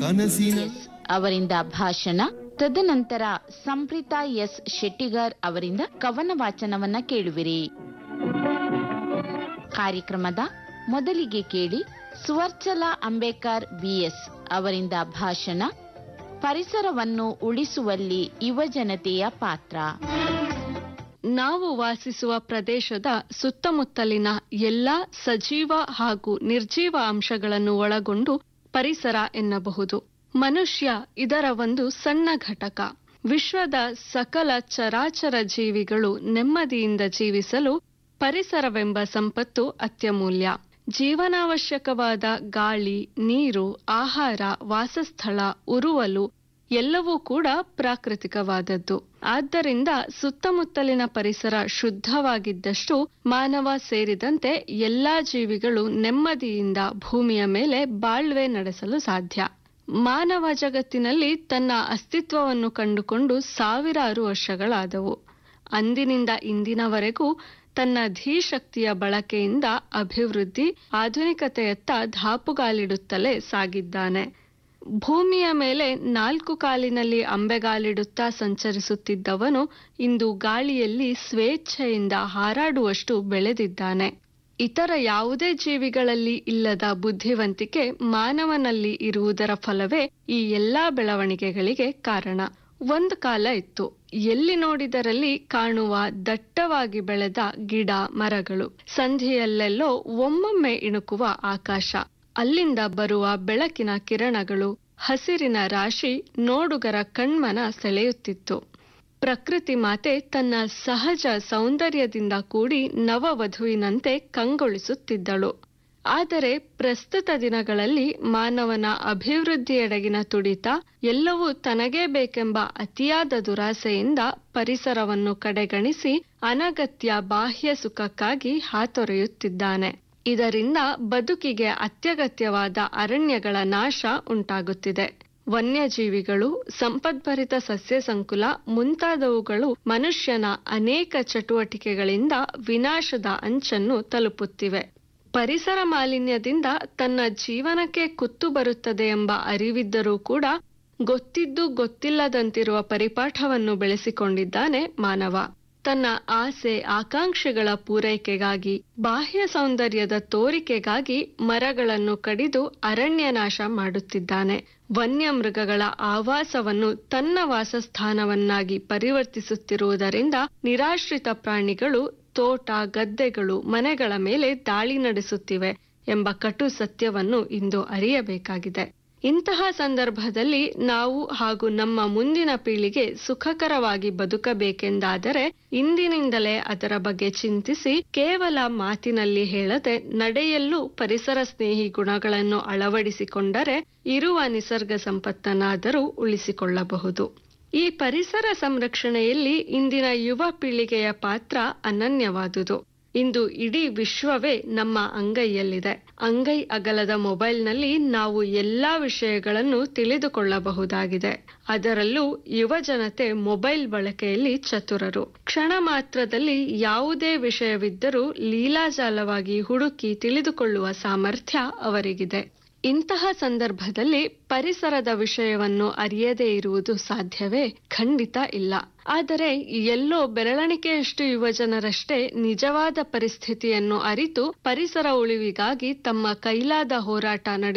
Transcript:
ಕನಸಿನ ಎಸ್ ಅವರಿಂದ ಭಾಷಣ ತದನಂತರ ಸಂಪ್ರೀತಾ ಎಸ್ ಶೆಟ್ಟಿಗಾರ್ ಅವರಿಂದ ಕವನ ವಾಚನವನ್ನ ಕೇಳುವಿರಿ ಕಾರ್ಯಕ್ರಮದ ಮೊದಲಿಗೆ ಕೇಳಿ ಸುವರ್ಚಲಾ ಅಂಬೇಕರ್ ಬಿಎಸ್ ಅವರಿಂದ ಭಾಷಣ ಪರಿಸರವನ್ನು ಉಳಿಸುವಲ್ಲಿ ಯುವಜನತೆಯ ಪಾತ್ರ ನಾವು ವಾಸಿಸುವ ಪ್ರದೇಶದ ಸುತ್ತಮುತ್ತಲಿನ ಎಲ್ಲಾ ಸಜೀವ ಹಾಗೂ ನಿರ್ಜೀವ ಅಂಶಗಳನ್ನು ಒಳಗೊಂಡು ಪರಿಸರ ಎನ್ನಬಹುದು ಮನುಷ್ಯ ಇದರ ಒಂದು ಸಣ್ಣ ಘಟಕ ವಿಶ್ವದ ಸಕಲ ಚರಾಚರ ಜೀವಿಗಳು ನೆಮ್ಮದಿಯಿಂದ ಜೀವಿಸಲು ಪರಿಸರವೆಂಬ ಸಂಪತ್ತು ಅತ್ಯಮೂಲ್ಯ ಜೀವನಾವಶ್ಯಕವಾದ ಗಾಳಿ ನೀರು ಆಹಾರ ವಾಸಸ್ಥಳ ಉರುವಲು ಎಲ್ಲವೂ ಕೂಡ ಪ್ರಾಕೃತಿಕವಾದದ್ದು ಆದ್ದರಿಂದ ಸುತ್ತಮುತ್ತಲಿನ ಪರಿಸರ ಶುದ್ಧವಾಗಿದ್ದಷ್ಟು ಮಾನವ ಸೇರಿದಂತೆ ಎಲ್ಲಾ ಜೀವಿಗಳು ನೆಮ್ಮದಿಯಿಂದ ಭೂಮಿಯ ಮೇಲೆ ಬಾಳ್ವೆ ನಡೆಸಲು ಸಾಧ್ಯ ಮಾನವ ಜಗತ್ತಿನಲ್ಲಿ ತನ್ನ ಅಸ್ತಿತ್ವವನ್ನು ಕಂಡುಕೊಂಡು ಸಾವಿರಾರು ವರ್ಷಗಳಾದವು ಅಂದಿನಿಂದ ಇಂದಿನವರೆಗೂ ತನ್ನ ಧೀಶಕ್ತಿಯ ಬಳಕೆಯಿಂದ ಅಭಿವೃದ್ಧಿ ಆಧುನಿಕತೆಯತ್ತ ಧಾಪುಗಾಲಿಡುತ್ತಲೇ ಸಾಗಿದ್ದಾನೆ ಭೂಮಿಯ ಮೇಲೆ ನಾಲ್ಕು ಕಾಲಿನಲ್ಲಿ ಅಂಬೆಗಾಲಿಡುತ್ತಾ ಸಂಚರಿಸುತ್ತಿದ್ದವನು ಇಂದು ಗಾಳಿಯಲ್ಲಿ ಸ್ವೇಚ್ಛೆಯಿಂದ ಹಾರಾಡುವಷ್ಟು ಬೆಳೆದಿದ್ದಾನೆ ಇತರ ಯಾವುದೇ ಜೀವಿಗಳಲ್ಲಿ ಇಲ್ಲದ ಬುದ್ಧಿವಂತಿಕೆ ಮಾನವನಲ್ಲಿ ಇರುವುದರ ಫಲವೇ ಈ ಎಲ್ಲಾ ಬೆಳವಣಿಗೆಗಳಿಗೆ ಕಾರಣ ಒಂದು ಕಾಲ ಇತ್ತು ಎಲ್ಲಿ ನೋಡಿದರಲ್ಲಿ ಕಾಣುವ ದಟ್ಟವಾಗಿ ಬೆಳೆದ ಗಿಡ ಮರಗಳು ಸಂಧಿಯಲ್ಲೆಲ್ಲೋ ಒಮ್ಮೊಮ್ಮೆ ಇಣುಕುವ ಆಕಾಶ ಅಲ್ಲಿಂದ ಬರುವ ಬೆಳಕಿನ ಕಿರಣಗಳು ಹಸಿರಿನ ರಾಶಿ ನೋಡುಗರ ಕಣ್ಮನ ಸೆಳೆಯುತ್ತಿತ್ತು ಪ್ರಕೃತಿ ಮಾತೆ ತನ್ನ ಸಹಜ ಸೌಂದರ್ಯದಿಂದ ಕೂಡಿ ನವವಧುವಿನಂತೆ ಕಂಗೊಳಿಸುತ್ತಿದ್ದಳು ಆದರೆ ಪ್ರಸ್ತುತ ದಿನಗಳಲ್ಲಿ ಮಾನವನ ಅಭಿವೃದ್ಧಿಯೆಡೆಗಿನ ತುಡಿತ ಎಲ್ಲವೂ ತನಗೇ ಬೇಕೆಂಬ ಅತಿಯಾದ ದುರಾಸೆಯಿಂದ ಪರಿಸರವನ್ನು ಕಡೆಗಣಿಸಿ ಅನಗತ್ಯ ಬಾಹ್ಯ ಸುಖಕ್ಕಾಗಿ ಹಾತೊರೆಯುತ್ತಿದ್ದಾನೆ ಇದರಿಂದ ಬದುಕಿಗೆ ಅತ್ಯಗತ್ಯವಾದ ಅರಣ್ಯಗಳ ನಾಶ ಉಂಟಾಗುತ್ತಿದೆ ವನ್ಯಜೀವಿಗಳು ಸಂಪದ್ಭರಿತ ಸಸ್ಯ ಸಂಕುಲ ಮುಂತಾದವುಗಳು ಮನುಷ್ಯನ ಅನೇಕ ಚಟುವಟಿಕೆಗಳಿಂದ ವಿನಾಶದ ಅಂಚನ್ನು ತಲುಪುತ್ತಿವೆ ಪರಿಸರ ಮಾಲಿನ್ಯದಿಂದ ತನ್ನ ಜೀವನಕ್ಕೆ ಕುತ್ತು ಬರುತ್ತದೆ ಎಂಬ ಅರಿವಿದ್ದರೂ ಕೂಡ ಗೊತ್ತಿದ್ದು ಗೊತ್ತಿಲ್ಲದಂತಿರುವ ಪರಿಪಾಠವನ್ನು ಬೆಳೆಸಿಕೊಂಡಿದ್ದಾನೆ ಮಾನವ ತನ್ನ ಆಸೆ ಆಕಾಂಕ್ಷೆಗಳ ಪೂರೈಕೆಗಾಗಿ ಬಾಹ್ಯ ಸೌಂದರ್ಯದ ತೋರಿಕೆಗಾಗಿ ಮರಗಳನ್ನು ಕಡಿದು ಅರಣ್ಯ ನಾಶ ಮಾಡುತ್ತಿದ್ದಾನೆ ವನ್ಯಮೃಗಗಳ ಆವಾಸವನ್ನು ತನ್ನ ವಾಸಸ್ಥಾನವನ್ನಾಗಿ ಪರಿವರ್ತಿಸುತ್ತಿರುವುದರಿಂದ ನಿರಾಶ್ರಿತ ಪ್ರಾಣಿಗಳು ತೋಟ ಗದ್ದೆಗಳು ಮನೆಗಳ ಮೇಲೆ ದಾಳಿ ನಡೆಸುತ್ತಿವೆ ಎಂಬ ಕಟು ಸತ್ಯವನ್ನು ಇಂದು ಅರಿಯಬೇಕಾಗಿದೆ ಇಂತಹ ಸಂದರ್ಭದಲ್ಲಿ ನಾವು ಹಾಗೂ ನಮ್ಮ ಮುಂದಿನ ಪೀಳಿಗೆ ಸುಖಕರವಾಗಿ ಬದುಕಬೇಕೆಂದಾದರೆ ಇಂದಿನಿಂದಲೇ ಅದರ ಬಗ್ಗೆ ಚಿಂತಿಸಿ ಕೇವಲ ಮಾತಿನಲ್ಲಿ ಹೇಳದೆ ನಡೆಯಲ್ಲೂ ಪರಿಸರ ಸ್ನೇಹಿ ಗುಣಗಳನ್ನು ಅಳವಡಿಸಿಕೊಂಡರೆ ಇರುವ ನಿಸರ್ಗ ಸಂಪತ್ತನ್ನಾದರೂ ಉಳಿಸಿಕೊಳ್ಳಬಹುದು ಈ ಪರಿಸರ ಸಂರಕ್ಷಣೆಯಲ್ಲಿ ಇಂದಿನ ಯುವ ಪೀಳಿಗೆಯ ಪಾತ್ರ ಅನನ್ಯವಾದುದು ಇಂದು ಇಡೀ ವಿಶ್ವವೇ ನಮ್ಮ ಅಂಗೈಯಲ್ಲಿದೆ ಅಂಗೈ ಅಗಲದ ಮೊಬೈಲ್ನಲ್ಲಿ ನಾವು ಎಲ್ಲಾ ವಿಷಯಗಳನ್ನು ತಿಳಿದುಕೊಳ್ಳಬಹುದಾಗಿದೆ ಅದರಲ್ಲೂ ಯುವ ಜನತೆ ಮೊಬೈಲ್ ಬಳಕೆಯಲ್ಲಿ ಚತುರರು ಕ್ಷಣ ಮಾತ್ರದಲ್ಲಿ ಯಾವುದೇ ವಿಷಯವಿದ್ದರೂ ಲೀಲಾಜಾಲವಾಗಿ ಹುಡುಕಿ ತಿಳಿದುಕೊಳ್ಳುವ ಸಾಮರ್ಥ್ಯ ಅವರಿಗಿದೆ ಇಂತಹ ಸಂದರ್ಭದಲ್ಲಿ ಪರಿಸರದ ವಿಷಯವನ್ನು ಅರಿಯದೇ ಇರುವುದು ಸಾಧ್ಯವೇ ಖಂಡಿತ ಇಲ್ಲ ಆದರೆ ಎಲ್ಲೋ ಬೆರಳಿಕೆಯಷ್ಟು ಯುವಜನರಷ್ಟೇ ನಿಜವಾದ ಪರಿಸ್ಥಿತಿಯನ್ನು ಅರಿತು ಪರಿಸರ ಉಳಿವಿಗಾಗಿ ತಮ್ಮ ಕೈಲಾದ ಹೋರಾಟ ನಡೆಸಿ